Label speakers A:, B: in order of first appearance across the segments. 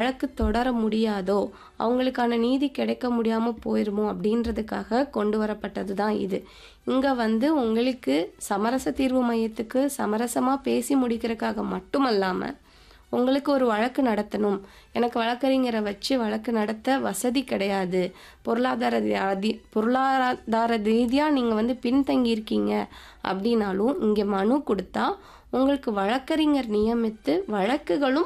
A: வழக்கு தொடர முடியாதோ அவங்களுக்கான நீதி கிடைக்க முடியாமல் போயிருமோ அப்படின்றதுக்காக கொண்டு வரப்பட்டது தான் இது இங்கே வந்து உங்களுக்கு சமரச தீர்வு மையத்துக்கு சமரசமாக பேசி முடிக்கிறதுக்காக மட்டுமல்லாமல் உங்களுக்கு ஒரு வழக்கு நடத்தணும் எனக்கு வழக்கறிஞரை வச்சு வழக்கு நடத்த வசதி கிடையாது பொருளாதார அதி பொருளாதார ரீதியாக நீங்கள் வந்து பின்தங்கியிருக்கீங்க அப்படின்னாலும் இங்கே மனு கொடுத்தா உங்களுக்கு வழக்கறிஞர் நியமித்து வழக்குகளும்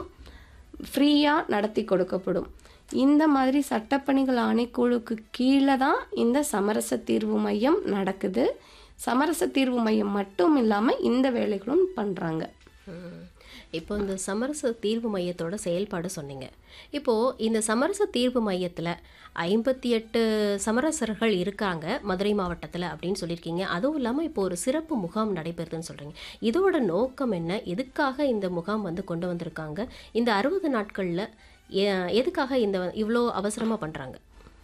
A: ஃப்ரீயாக நடத்தி கொடுக்கப்படும் இந்த மாதிரி சட்டப்பணிகள் ஆணைக்குழுக்கு கீழே தான் இந்த சமரச தீர்வு மையம் நடக்குது சமரச தீர்வு மையம் மட்டும் இல்லாமல் இந்த வேலைகளும் பண்ணுறாங்க
B: ம். இப்போ இந்த சமரச தீர்வு மையத்தோட செயல்பாடு சொன்னீங்க இப்போ இந்த சமரச தீர்வு மையத்தில் ஐம்பத்தி எட்டு சமரசர்கள் இருக்காங்க மதுரை மாவட்டத்தில் அப்படின்னு சொல்லியிருக்கீங்க அதுவும் இல்லாமல் இப்போ ஒரு சிறப்பு முகாம் நடைபெறுதுன்னு சொல்கிறீங்க இதோட நோக்கம் என்ன எதுக்காக இந்த முகாம் வந்து கொண்டு வந்திருக்காங்க இந்த அறுபது நாட்களில் எதுக்காக இந்த இவ்வளோ அவசரமாக பண்ணுறாங்க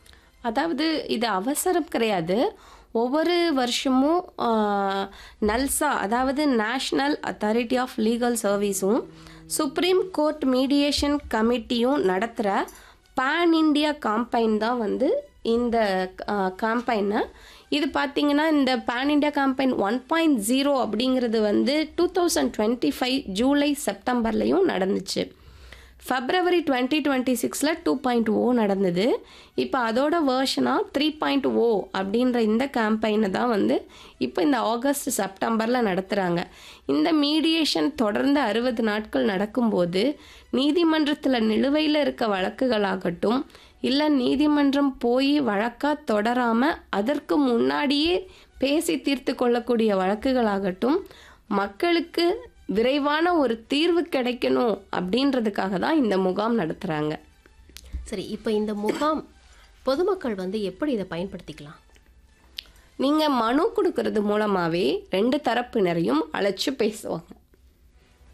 A: அதாவது இது அவசரம் கிடையாது ஒவ்வொரு வருஷமும் ஆஹ், நல்சா அதாவது நேஷ்னல் அத்தாரிட்டி ஆஃப் லீகல் சர்வீஸும் சுப்ரீம் கோர்ட் மீடியேஷன் கமிட்டியும் நடத்துகிற பேன் இண்டியா காம்பைன் தான் வந்து இந்த காம்பைனை இது பார்த்தீங்கன்னா இந்த pan India campaign one point zero அப்படிங்கிறது வந்து two thousand twenty five July செப்டம்பர்லேயும் நடந்துச்சு ஃபெப்ரவரி டுவெண்ட்டி டுவெண்ட்டி சிக்ஸில் டூ பாயிண்ட் ஓ நடந்தது இப்போ அதோட வேர்ஷனாக த்ரீ பாயிண்ட் ஓ அப்படின்ற இந்த கேம்பெயினை தான் வந்து இப்போ இந்த ஆகஸ்ட் செப்டம்பரில் நடத்துகிறாங்க இந்த மீடியேஷன் தொடர்ந்து அறுபது நாட்கள் நடக்கும்போது நீதிமன்றத்தில் நிலுவையில் இருக்க வழக்குகளாகட்டும் இல்லை நீதிமன்றம் போய் வழக்காக தொடராமல் அதற்கு முன்னாடியே பேசி தீர்த்து கொள்ளக்கூடிய வழக்குகளாகட்டும் மக்களுக்கு விரைவான ஒரு தீர்வு கிடைக்கணும் அப்படின்றதுக்காக தான் இந்த முகாம் நடத்துகிறாங்க
B: சரி இப்போ இந்த முகாம் பொதுமக்கள் வந்து எப்படி இதை பயன்படுத்திக்கலாம்
A: நீங்கள் மனு கொடுக்கறது மூலமாகவே ரெண்டு தரப்பினரையும் அழைச்சி பேசுவாங்க